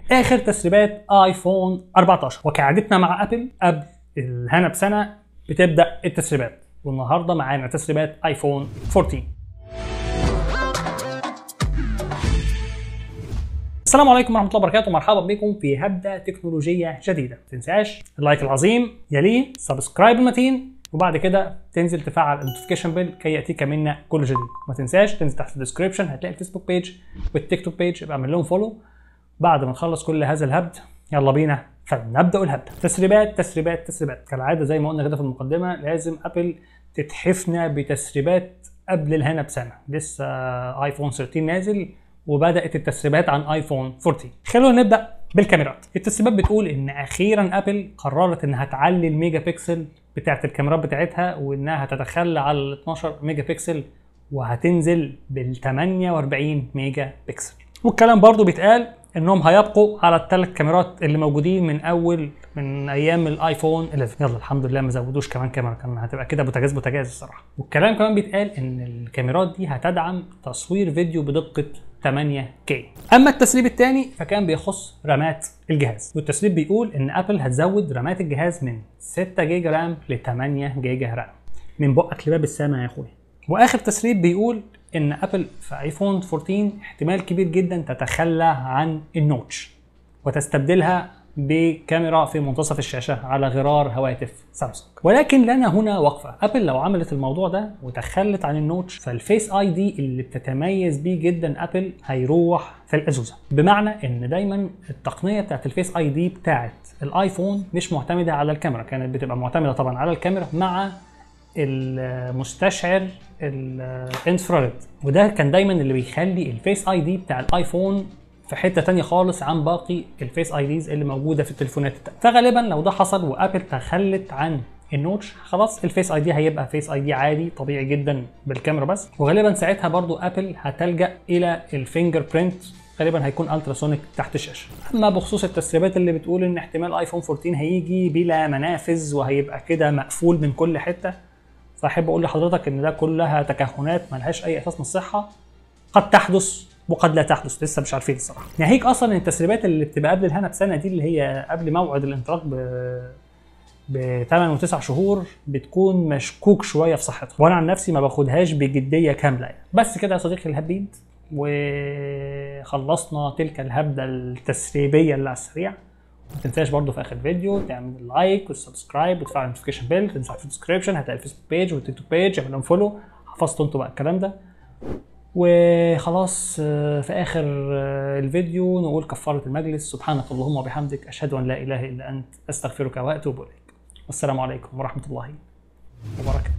اخر تسريبات ايفون 14 وكعادتنا مع ابل قبل الهنا بسنه بتبدا التسريبات والنهارده معانا تسريبات ايفون 14 السلام عليكم ورحمه الله وبركاته مرحبا بكم في هبده تكنولوجيه جديده ما تنساش اللايك العظيم يليه سبسكرايب المتين وبعد كده تنزل تفعل النوتيفيكيشن بيل كي ياتيك منا كل جديد ما تنساش تنزل تحت في الديسكربشن هتلاقي الفيسبوك بيج والتيك توك بيج ابقى اعمل لهم فولو بعد ما نخلص كل هذا الهبد يلا بينا فنبدا الهبد تسريبات تسريبات تسريبات كالعاده زي ما قلنا كده في المقدمه لازم ابل تتحفنا بتسريبات قبل الهنا بسنه لسه ايفون 13 نازل وبدات التسريبات عن ايفون 14 خلونا نبدا بالكاميرات التسريبات بتقول ان اخيرا ابل قررت انها تعلي الميجا بكسل بتاعت الكاميرات بتاعتها وانها هتتخلى على ال 12 ميجا بكسل وهتنزل بال 48 ميجا بكسل والكلام برضو بيتقال انهم هيبقوا على الثلاث كاميرات اللي موجودين من اول من ايام الايفون 11 يلا الحمد لله ما زودوش كمان كاميرا كان هتبقى كده بوتاجاز بوتاجاز الصراحه والكلام كمان بيتقال ان الكاميرات دي هتدعم تصوير فيديو بدقه 8K اما التسريب الثاني فكان بيخص رامات الجهاز والتسريب بيقول ان ابل هتزود رامات الجهاز من 6 جيجا رام ل 8 جيجا رام من بقك لباب السما يا اخويا واخر تسريب بيقول ان ابل في ايفون 14 احتمال كبير جدا تتخلى عن النوتش وتستبدلها بكاميرا في منتصف الشاشه على غرار هواتف سامسونج ولكن لنا هنا وقفه ابل لو عملت الموضوع ده وتخلت عن النوتش فالفيس اي دي اللي بتتميز بيه جدا ابل هيروح في الازوزه بمعنى ان دايما التقنيه بتاعت الفيس اي دي بتاعت الايفون مش معتمده على الكاميرا كانت بتبقى معتمده طبعا على الكاميرا مع المستشعر الانفراريد وده كان دايما اللي بيخلي الفيس اي دي بتاع الايفون في حته تانية خالص عن باقي الفيس اي ديز اللي موجوده في التليفونات التانية فغالبا لو ده حصل وابل تخلت عن النوتش خلاص الفيس اي دي هيبقى فيس اي دي عادي طبيعي جدا بالكاميرا بس وغالبا ساعتها برضو ابل هتلجا الى الفينجر برينت غالبا هيكون التراسونيك تحت الشاشه اما بخصوص التسريبات اللي بتقول ان احتمال ايفون 14 هيجي بلا منافذ وهيبقى كده مقفول من كل حته فاحب اقول لحضرتك ان ده كلها تكهنات ملهاش اي اساس من الصحه قد تحدث وقد لا تحدث لسه مش عارفين الصراحه ناهيك اصلا التسريبات اللي بتبقى قبل الهنا بسنه دي اللي هي قبل موعد الانطلاق ب ب 8 و9 شهور بتكون مشكوك شويه في صحتها وانا عن نفسي ما باخدهاش بجديه كامله يعني بس كده يا صديقي الهبيد وخلصنا تلك الهبده التسريبيه اللي على السريع ما تنساش برضو في اخر الفيديو تعمل لايك والسبسكرايب وتفعل النوتيفيكيشن بيل تنسى في الديسكربشن هتلاقي الفيسبوك بيج والتيك توك بيج اعمل لهم فولو حفظتوا انتوا بقى الكلام ده وخلاص في اخر الفيديو نقول كفاره المجلس سبحانك اللهم وبحمدك اشهد ان لا اله الا انت استغفرك واتوب اليك والسلام عليكم ورحمه الله وبركاته